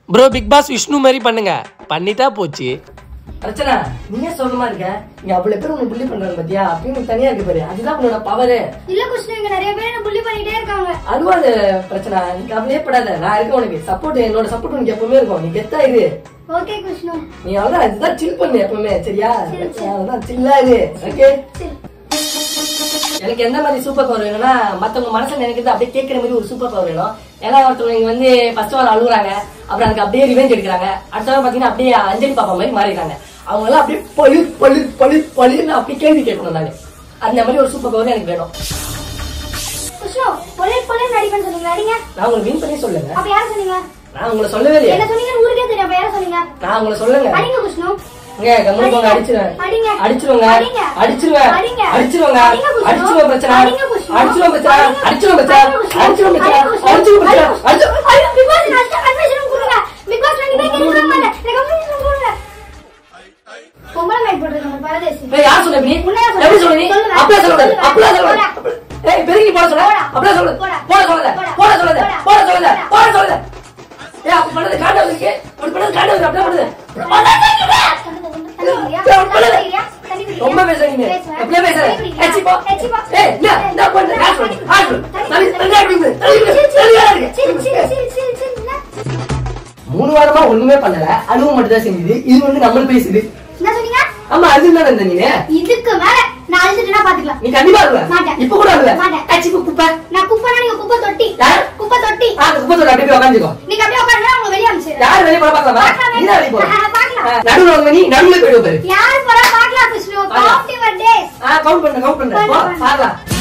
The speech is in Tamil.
ப்ரோ பிக் பாஸ் விஷ்ணு மாதிரி பண்ணுங்க பண்ணிட்டா போச்சு பிரச்சனை நீயே சொந்தமா இருக்க இங்க அவ்வளவு பேர் உன்னை புள்ளி பண்றாங்க பாத்தியா அப்படின்னு நீ தனியா இருக்கு பாரு அதுதான் உன்னோட பவரு இல்ல கிருஷ்ணா இங்க நிறைய பேர் என்ன புள்ளி பண்ணிட்டே இருக்காங்க அழுவாத பிரச்சனை நீ கவலையே படாத நான் இருக்கேன் உனக்கு சப்போர்ட் என்னோட சப்போர்ட் உனக்கு எப்பவுமே இருக்கும் நீ கெத்தா இரு ஓகே கிருஷ்ணா நீ அவ்வளவுதான் இதுதான் சில் பண்ணு எப்பவுமே சரியா அவ்வளவுதான் சில்லா இரு ஓகே சரி எனக்கு எந்த மாதிரி சூப்பர் பவர் வேணும்னா மத்தவங்க மனசுல நினைக்கிறது அப்படியே கேட்கற மாதிரி ஒரு சூப்பர் பவர் வேணும் ஏன்னா ஒருத்தவங்க இங்க வந்து ஃபர்ஸ்ட் வாரம் அழுகுறாங்க அப்புறம் அதுக்கு அப்படியே ரிவெஞ்ச் எடுக்கிறாங்க அடுத்த வாரம் பாத்தீங்கன்னா அப்படியே அஞ்சலி பாப்பா மாதிரி மாறிடுறாங்க அவங்க எல்லாம் அப்படியே பழு பழு பழு பழுன்னு அப்படி கேள்வி கேட்கணும் நாங்க அந்த மாதிரி ஒரு சூப்பர் பவர் எனக்கு வேணும் கிருஷ்ணா பொலே பொலே நடிப்பேன்னு சொன்னீங்க நடிங்க நான் உங்களை மீன் பண்ணி சொல்லுங்க அப்ப யார சொன்னீங்க நான் உங்களை சொல்லவே இல்லையா என்ன சொன்னீங்க ஊருக்கே தெரியும் அப்ப யார சொன்னீங்க நான் உங்களை சொல்லுங்க அடிங்க கிருஷ்ணா ஏங்க, கம்முனு போங்க, அடிச்சிருவேன். அடிங்க. அடிச்சிருவேங்க. அடிங்க. அடிச்சிருவேன். அடிங்க. அடிச்சிருவேங்க. அடிங்க குஷ்ணு. அடிச்சிருவேன் பிரச்சனை. அடிங்க குஷ்ணு. அடிச்சிருவேன் பிரச்சனை. அடிங்க. அடிச்சிருவேன் பிரச்சனை. அடிங்க குஷ்ணு. அடிச்சிருவேன் பிரச்சனை. அடிங்க குஷ்ணு. அடிச்சிருவேன் பிரச்சனை. அடிங்க குஷ்ணு. அடிச்சிருவேன் ஐயோ, Big Boss, நான் அடுத்த admission கொடுங்க. Big Boss, நான் இனிமே கேட்க மாட்டேன். எனக்கு admission கொடுங்க. பொம்பளை மேட் போட்டிருக்காங்க, பரதேசி. ஏய், யார் சொன்ன இப்படி? உன்னை யார் சொன்னா? எப்படி சொல்ற நீ? சொல்லுங்க. அப்படியே சொல்லக்கூடாது. சொல்லுங்க. அப்படியே சொல்லக்கூடாது. போடா. அப்படி- ஏய், பெருக்கி போட சொல்ல. போடா. அப்படியே சொல்லு. போடா. போட சொல்லாத. போடா. போட சொல்லாத. போடா. போட சொல்லாத. போடா. போட சொல்லாத. ஏய், அப்படி பண்ணது காண்டாவது இருக்கு. அப்படி பண்ணது காண்டாவது, அப்படியே பண்ணுது. ரொம்ப பேசுறீங்க எப்படியே பேசுற ஏச்சி போ ஏய் என்ன என்ன பண்ற காசு பண்ணு காசு பண்ணு தள்ளி தள்ளி அடிக்குது தள்ளி தள்ளி அடிக்குது மூணு வாரமா ஒண்ணுமே பண்ணல அனுபவ மட்டும் தான் செஞ்சது இது வந்து நம்மளும் பேசுது என்ன சொன்னீங்க ஆமா அது என்ன வந்த நீ இதுக்கு மேல நான் அழிச்சிட்டுனா பாத்துக்கலாம் நீ கண்டிப்பா அழுவ மாட்டேன். இப்ப கூட அழுவ மாட்டேன். கட்சி குப்பை நான் குப்பைனா நீங்க குப்பை தொட்டி யார்? குப்பை தொட்டி ஆ குப்பை சொல்ல அப்படியே உட்காந்துக்கோ நீங்க அப்படியே உட்காருங்க உங்களை வெளியே அனுப்பிச்சிடுறேன் யார் வெளியே போற பாக்கலாமா பார்க்கலாமே. நீ தான் வெளியே போற ஆ, பார்க்கலாம். ஆ, நடுவுல வந்து நீ நடுவுல போயிடுவ பாரு யாரு போறா பாக்கலாம் கிருஷ்ணு பார்க்கலாம். கவுண்ட் யுவர் டேஸ் ஆ கவுண்ட் பண்ண கவுண்ட் பண்ற போ பண்ணு, பண்ணு. பாக்கலாம்